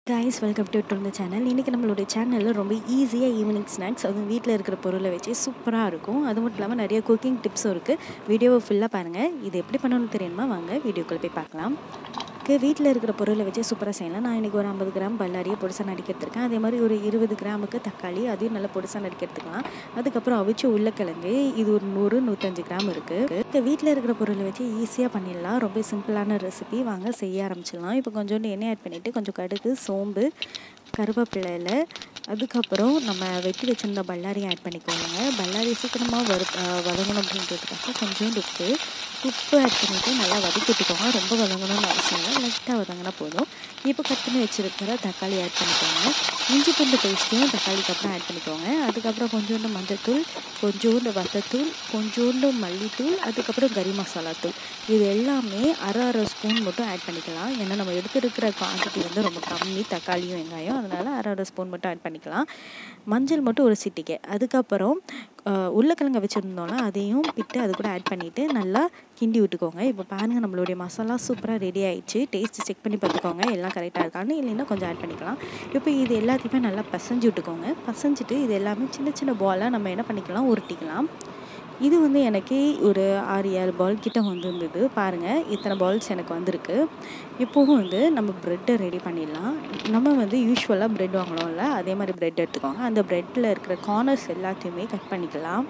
guys welcome to to இந்த channel இன்றைக்கி நம்மளுடைய சேனலில் ரொம்ப ஈஸியாக ஈவினிங் ஸ்நாக்ஸ் அதுவும் வீட்டில் இருக்கிற பொருளை வச்சு சூப்பராக இருக்கும் அது மட்டும் இல்லாமல் நிறைய குக்கிங் டிப்ஸும் இருக்குது வீடியோவை ஃபுல்லாக பாருங்கள் இது எப்படி பண்ணணும்னு தெரியுமா வாங்க வீடியோக்குள்ளே போய் பார்க்கலாம் வீட்டில் இருக்கிற பொருளை வச்சு சூப்பராக செய்யலாம் நான் இன்றைக்கி ஒரு ஐம்பது கிராம் பல்லாரியை பொடிசாக நடிக்க எடுத்துருக்கேன் அதே மாதிரி ஒரு இருபது கிராமுக்கு தக்காளி அதையும் நல்லா பொடிசாக நடிக்க எடுத்துக்கலாம் அதுக்கப்புறம் அவிச்சு உருளைக்கிழங்கு இது ஒரு நூறு நூற்றஞ்சு கிராம் இருக்குது வீட்டில் இருக்கிற பொருளை வச்சு ஈஸியாக பண்ணிடலாம் ரொம்ப சிம்பிளான ரெசிபி வாங்க செய்ய ஆரம்பிச்சிடலாம் இப்போ கொஞ்சோண்டு எண்ணெய் ஆட் பண்ணிவிட்டு கொஞ்சம் கடுகு சோம்பு கருவேப்பிலையில் அதுக்கப்புறம் நம்ம வெட்டி வச்சுருந்த பல்லாரியும் ஆட் பண்ணிக்கோங்க பல்லாரி சீக்கிரமாக வறு வதங்கணும் அப்படின்றதுக்காக கொஞ்சோண்டு உப்பு உப்பு ஆட் பண்ணிவிட்டு நல்லா வதக்கிட்டுக்கோங்க ரொம்ப வதங்கணும்னு அவசியம் இல்லை லைட்டாக வதங்கினா போதும் இப்போ கட் பண்ணி வச்சுருக்கிற தக்காளி ஆட் பண்ணிக்கோங்க இஞ்சி பூண்டு பேஸ்ட்டையும் தக்காளிக்கு அப்புறம் ஆட் பண்ணிக்கோங்க அதுக்கப்புறம் கொஞ்சோண்டு மஞ்சத்தூள் கொஞ்சோண்டு வத்தத்தூள் கொஞ்சோண்டு மல்லித்தூள் அதுக்கப்புறம் கறி மசாலா தூள் இது எல்லாமே அரை அரை ஸ்பூன் மட்டும் ஆட் பண்ணிக்கலாம் ஏன்னா நம்ம எடுத்துருக்கிற குவான்டிட்டி வந்து ரொம்ப கம்மி தக்காளியும் வெங்காயம் அதனால் அரை அரை ஸ்பூன் மட்டும் ஆட் பண்ணிக்கலாம் மஞ்சள் மட்டும் ஒரு சிட்டிக்கை அதுக்கப்புறம் உருளைக்கிழங்க வச்சுருந்தோம்னா அதையும் பிட்டு அது கூட ஆட் பண்ணிவிட்டு நல்லா கிண்டி விட்டுக்கோங்க இப்போ பாருங்கள் நம்மளுடைய மசாலா சூப்பராக ரெடி ஆகிடுச்சு டேஸ்ட் செக் பண்ணி பார்த்துக்கோங்க எல்லாம் கரெக்டாக இருக்கான்னு இல்லைன்னா கொஞ்சம் ஆட் பண்ணிக்கலாம் இப்போ இது எல்லாத்தையுமே நல்லா பசஞ்சு விட்டுக்கோங்க பசஞ்சிட்டு இது எல்லாமே சின்ன சின்ன பாலாக நம்ம என்ன பண்ணிக்கலாம் உருட்டிக்கலாம் இது வந்து எனக்கு ஒரு ஆறு ஏழு பால் கிட்ட வந்துருந்தது பாருங்கள் இத்தனை பால்ஸ் எனக்கு வந்திருக்கு இப்போவும் வந்து நம்ம ப்ரெட்டை ரெடி பண்ணிடலாம் நம்ம வந்து யூஸ்வலாக ப்ரெட் வாங்கணும்ல அதே மாதிரி ப்ரெட் எடுத்துக்கோங்க அந்த ப்ரெட்டில் இருக்கிற கார்னர்ஸ் எல்லாத்தையுமே கட் பண்ணிக்கலாம்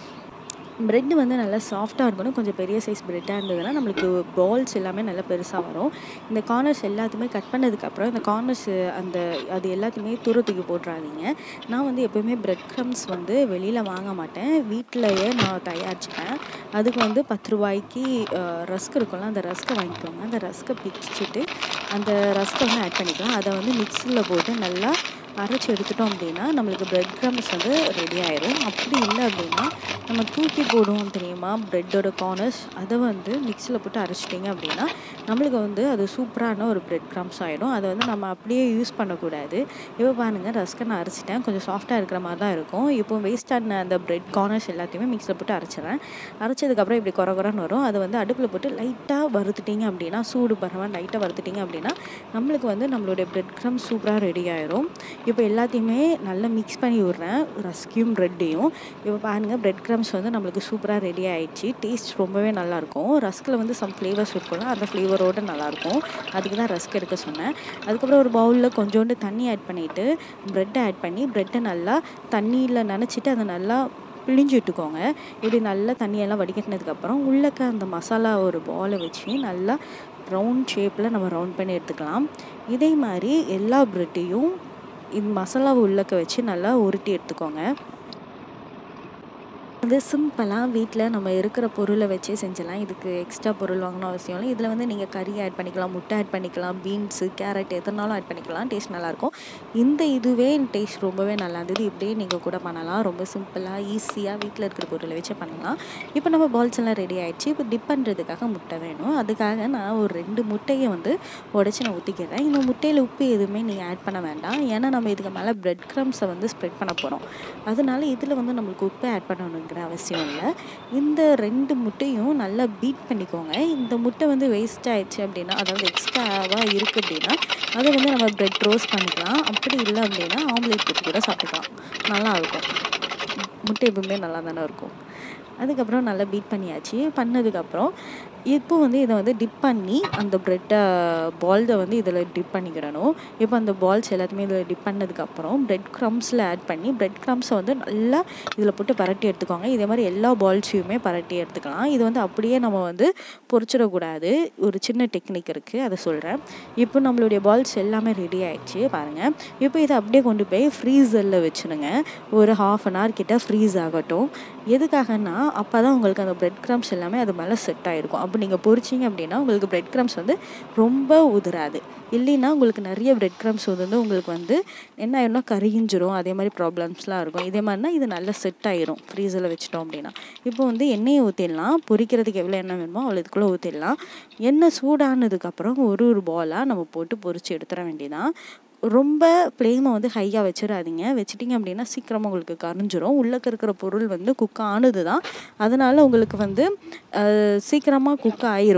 ப்ரெட்டு வந்து நல்லா சாஃப்டாக இருக்கணும் கொஞ்சம் பெரிய சைஸ் ப்ரெட்டாக இருந்ததுன்னா நம்மளுக்கு பால்ஸ் எல்லாமே நல்லா பெருசாக வரும் இந்த கார்னர்ஸ் எல்லாத்தையுமே கட் பண்ணதுக்கப்புறம் இந்த கார்னர்ஸ் அந்த அது எல்லாத்தையுமே தூரத்துக்கு போட்டுறாதீங்க நான் வந்து எப்போயுமே ப்ரெட் க்ரம்ஸ் வந்து வெளியில் வாங்க மாட்டேன் வீட்டிலையே நான் தயாரிச்சுப்பேன் அதுக்கு வந்து பத்து ரூபாய்க்கு ரஸ்க் இருக்கும்ல அந்த ரஸ்க்கை வாங்கிக்கோங்க அந்த ரஸ்க்கை பிச்சுட்டு அந்த ரஸ்க்கை வந்து ஆட் பண்ணிக்கலாம் அதை வந்து மிக்சியில் போட்டு நல்லா அரைச்சி எடுத்துட்டோம் அப்படின்னா நம்மளுக்கு ப்ரெட் க்ரம்ஸ் வந்து ரெடி ஆயிடும் அப்படி இல்லை அப்படின்னா நம்ம தூக்கி போடுவோம் தெரியுமா ப்ரெட்டோட கார்னர்ஸ் அதை வந்து மிக்சியில் போட்டு அரைச்சிட்டிங்க அப்படின்னா நம்மளுக்கு வந்து அது சூப்பரான ஒரு ப்ரெட் க்ரம்ஸ் ஆகிடும் அதை வந்து நம்ம அப்படியே யூஸ் பண்ணக்கூடாது இப்போ பாருங்கள் ரஸ்க்கை நான் அரைச்சிட்டேன் கொஞ்சம் சாஃப்டாக இருக்கிற மாதிரி தான் இருக்கும் இப்போ வேஸ்டான அந்த ப்ரெட் கார்னர்ஸ் எல்லாத்தையுமே மிக்சியில் போட்டு அரைச்சிடறேன் அரைச்சதுக்கப்புறம் இப்படி குறை குறைன்னு வரும் அதை வந்து அடுப்பில் போட்டு லைட்டாக வறுத்துட்டிங்க அப்படின்னா சூடு பரவாயில்ல லைட்டாக வறுத்துட்டிங்க அப்படின்னா நம்மளுக்கு வந்து நம்மளுடைய ப்ரெட் க்ரம்ஸ் சூப்பராக ரெடி ஆயிரும் இப்போ எல்லாத்தையுமே நல்லா மிக்ஸ் பண்ணி விட்றேன் ரஸ்கையும் ப்ரெட்டையும் இப்போ பாருங்கள் ப்ரெட் க்ரம்ஸ் வந்து நம்மளுக்கு சூப்பராக ரெடி ஆகிடுச்சு டேஸ்ட் ரொம்பவே நல்லாயிருக்கும் ரஸ்கில் வந்து சம் ஃப்ளேவர்ஸ் இருக்கும்ல அந்த ஃப்ளேவரோடு நல்லாயிருக்கும் அதுக்கு தான் ரஸ்க் எடுக்க சொன்னேன் அதுக்கப்புறம் ஒரு பவுலில் கொஞ்சோண்டு தண்ணி ஆட் பண்ணிவிட்டு ப்ரெட்டை ஆட் பண்ணி ப்ரெட்டை நல்லா தண்ணியில் நினச்சிட்டு அதை நல்லா பிழிஞ்சு விட்டுக்கோங்க இப்படி நல்லா தண்ணியெல்லாம் வடிகட்டினதுக்கப்புறம் உள்ளக்க அந்த மசாலா ஒரு பாலை வச்சு நல்லா ரவுண்ட் ஷேப்பில் நம்ம ரவுண்ட் பண்ணி எடுத்துக்கலாம் இதே மாதிரி எல்லா ப்ரெட்டையும் இந்த மசாலாவை உள்ளக்க வச்சு நல்லா உருட்டி எடுத்துக்கோங்க வந்து சிம்பிளாக வீட்டில் நம்ம இருக்கிற பொருளை வச்சே செஞ்சிடலாம் இதுக்கு எக்ஸ்ட்ரா பொருள் வாங்கணும் அவசியம் இல்லை இதில் வந்து நீங்கள் கறி ஆட் பண்ணிக்கலாம் முட்டை ஆட் பண்ணிக்கலாம் பீன்ஸு கேரட் எதனாலும் ஆட் பண்ணிக்கலாம் டேஸ்ட் நல்லாயிருக்கும் இந்த இதுவே டேஸ்ட் ரொம்பவே நல்லா இருந்தது இப்படியே நீங்கள் கூட பண்ணலாம் ரொம்ப சிம்பிளாக ஈஸியாக வீட்டில் இருக்கிற பொருளை வச்சே பண்ணலாம் இப்போ நம்ம பால்ஸ் எல்லாம் ரெடி ஆகிடுச்சு இப்போ டிப் பண்ணுறதுக்காக முட்டை வேணும் அதுக்காக நான் ஒரு ரெண்டு முட்டையை வந்து உடச்சி நான் ஊற்றிக்கிறேன் இந்த முட்டையில் உப்பு எதுவுமே நீங்கள் ஆட் பண்ண வேண்டாம் ஏன்னா நம்ம இதுக்கு மேலே ப்ரெட் க்ரம்ஸை வந்து ஸ்ப்ரெட் பண்ண போகிறோம் அதனால இதில் வந்து நம்மளுக்கு உப்பு ஆட் பண்ணணும் பண்ணுங்கிற அவசியம் இல்லை இந்த ரெண்டு முட்டையும் நல்லா பீட் பண்ணிக்கோங்க இந்த முட்டை வந்து வேஸ்ட் ஆயிடுச்சு அப்படின்னா அதாவது எக்ஸ்ட்ராவாக இருக்குது அப்படின்னா அதை வந்து நம்ம ப்ரெட் ரோஸ்ட் பண்ணிக்கலாம் அப்படி இல்லை அப்படின்னா ஆம்லேட் போட்டு கூட சாப்பிட்டுக்கலாம் நல்லாயிருக்கும் முட்டை எப்பவுமே நல்லா தானே இருக்கும் அதுக்கப்புறம் நல்லா பீட் பண்ணியாச்சு பண்ணதுக்கப்புறம் இப்போ வந்து இதை வந்து டிப் பண்ணி அந்த ப்ரெட்டை பால்ஸை வந்து இதில் டிப் பண்ணிக்கிடணும் இப்போ அந்த பால்ஸ் எல்லாத்தையுமே இதில் டிப் பண்ணதுக்கப்புறம் ப்ரெட் க்ரம்ஸில் ஆட் பண்ணி ப்ரெட் க்ரம்ஸை வந்து நல்லா இதில் போட்டு பரட்டி எடுத்துக்கோங்க இதே மாதிரி எல்லா பால்ஸையுமே பரட்டி எடுத்துக்கலாம் இது வந்து அப்படியே நம்ம வந்து பொறிச்சிடக்கூடாது ஒரு சின்ன டெக்னிக் இருக்குது அதை சொல்கிறேன் இப்போ நம்மளுடைய பால்ஸ் எல்லாமே ரெடி ஆயிடுச்சு பாருங்கள் இப்போ இதை அப்படியே கொண்டு போய் ஃப்ரீசரில் வச்சுருங்க ஒரு ஹாஃப் அன் ஹவர் கிட்ட ஃப்ரீஸ் ஆகட்டும் எதுக்காகனா அப்போ தான் உங்களுக்கு அந்த ப்ரெட் க்ரம்ஸ் எல்லாமே அது மேலே செட் ஆகிருக்கும் அப்போ நீங்கள் பொறிச்சிங்க அப்படின்னா உங்களுக்கு ப்ரெட் க்ரம்ஸ் வந்து ரொம்ப உதிராது இல்லைன்னா உங்களுக்கு நிறைய ப்ரெட் க்ரம்ஸ் உதிர்ந்து உங்களுக்கு வந்து என்ன ஆயிரும்னா கரிஞ்சிரும் அதே மாதிரி ப்ராப்ளம்ஸ்லாம் இருக்கும் இதே மாதிரினா இது நல்லா செட் ஆயிரும் ஃப்ரீஸில் வச்சிட்டோம் அப்படின்னா இப்போ வந்து எண்ணெயை ஊற்றிடலாம் பொரிக்கிறதுக்கு எவ்வளோ எண்ணெய் வேணுமோ அவ்வளோ இதுக்குள்ளே ஊற்றிடலாம் எண்ணெய் சூடானதுக்கப்புறம் ஒரு ஒரு பாலாக நம்ம போட்டு பொரிச்சு எடுத்துட வேண்டியதான் ரொம்ப ஃப்ளேமை வந்து ஹையாக வச்சிடாதீங்க வச்சிட்டிங்க அப்படின்னா சீக்கிரமாக உங்களுக்கு கரிஞ்சிரும் உள்ளக்க இருக்கிற பொருள் வந்து குக் ஆனது தான் அதனால் உங்களுக்கு வந்து சீக்கிரமாக குக் ஆயிரும்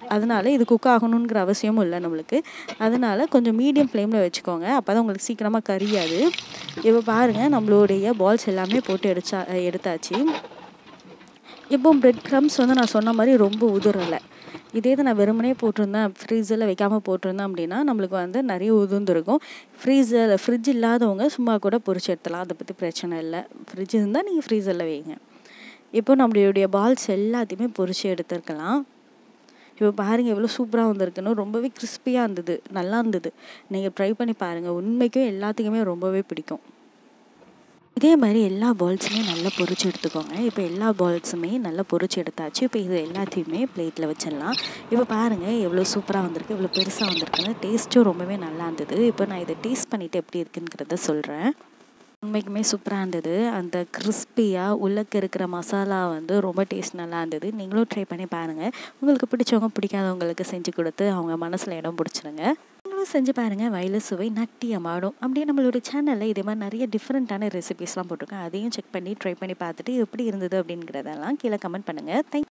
அதனால இது குக் ஆகணுங்கிற அவசியமும் இல்லை நம்மளுக்கு அதனால் கொஞ்சம் மீடியம் ஃப்ளேமில் வச்சுக்கோங்க அப்போ தான் உங்களுக்கு சீக்கிரமாக கரியாது இப்போ பாருங்கள் நம்மளுடைய பால்ஸ் எல்லாமே போட்டு எடுச்சா எடுத்தாச்சு இப்போ பிரெட் க்ரம்ஸ் வந்து நான் சொன்ன மாதிரி ரொம்ப உதிரலை இதே இது நான் வெறுமனே போட்டிருந்தேன் ஃப்ரீஸரில் வைக்காமல் போட்டிருந்தேன் அப்படின்னா நம்மளுக்கு வந்து நிறைய உதிர்ந்துருக்கும் ஃப்ரீஸர் ஃப்ரிட்ஜ் இல்லாதவங்க சும்மா கூட பொரிச்சு எடுத்துலாம் அதை பற்றி பிரச்சனை இல்லை ஃப்ரிட்ஜ் இருந்தால் நீங்கள் ஃப்ரீசரில் வைங்க இப்போ நம்மளுடைய பால்ஸ் எல்லாத்தையுமே பொரிச்சு எடுத்துருக்கலாம் இப்போ பாருங்கள் எவ்வளோ சூப்பராக வந்திருக்குன்னு ரொம்பவே கிறிஸ்பியாக இருந்தது நல்லா இருந்தது நீங்கள் ட்ரை பண்ணி பாருங்கள் உண்மைக்கும் எல்லாத்துக்குமே ரொம்பவே பிடிக்கும் இதே மாதிரி எல்லா பால்ஸுமே நல்லா பொரிச்சு எடுத்துக்கோங்க இப்போ எல்லா பால்ஸுமே நல்லா பொரிச்சு எடுத்தாச்சு இப்போ இது எல்லாத்தையுமே பிளேட்டில் வச்சிடலாம் இப்போ பாருங்கள் எவ்வளோ சூப்பராக வந்திருக்கு எவ்வளோ பெருசாக வந்திருக்குன்னு டேஸ்ட்டும் ரொம்பவே நல்லா இருந்தது இப்போ நான் இதை டேஸ்ட் பண்ணிவிட்டு எப்படி இருக்குங்கிறத சொல்கிறேன் உண்மைக்குமே சூப்பராக இருந்தது அந்த கிறிஸ்பியாக உள்ளக்க இருக்கிற மசாலா வந்து ரொம்ப டேஸ்ட் நல்லா இருந்தது நீங்களும் ட்ரை பண்ணி பாருங்கள் உங்களுக்கு பிடிச்சவங்க பிடிக்காதவங்களுக்கு செஞ்சு கொடுத்து அவங்க மனசில் இடம் பிடிச்சிருங்க நீங்களும் செஞ்சு பாருங்கள் வயலு சுவை நட்டியமாடும் அப்படியே நம்மளோட சேனலில் இதே மாதிரி நிறைய டிஃப்ரெண்ட்டான ரெசிபிஸ்லாம் போட்டிருக்கேன் அதையும் செக் பண்ணி ட்ரை பண்ணி பார்த்துட்டு எப்படி இருந்தது அப்படிங்கிறதெல்லாம் கீழே கமெண்ட் பண்ணுங்கள் தேங்க்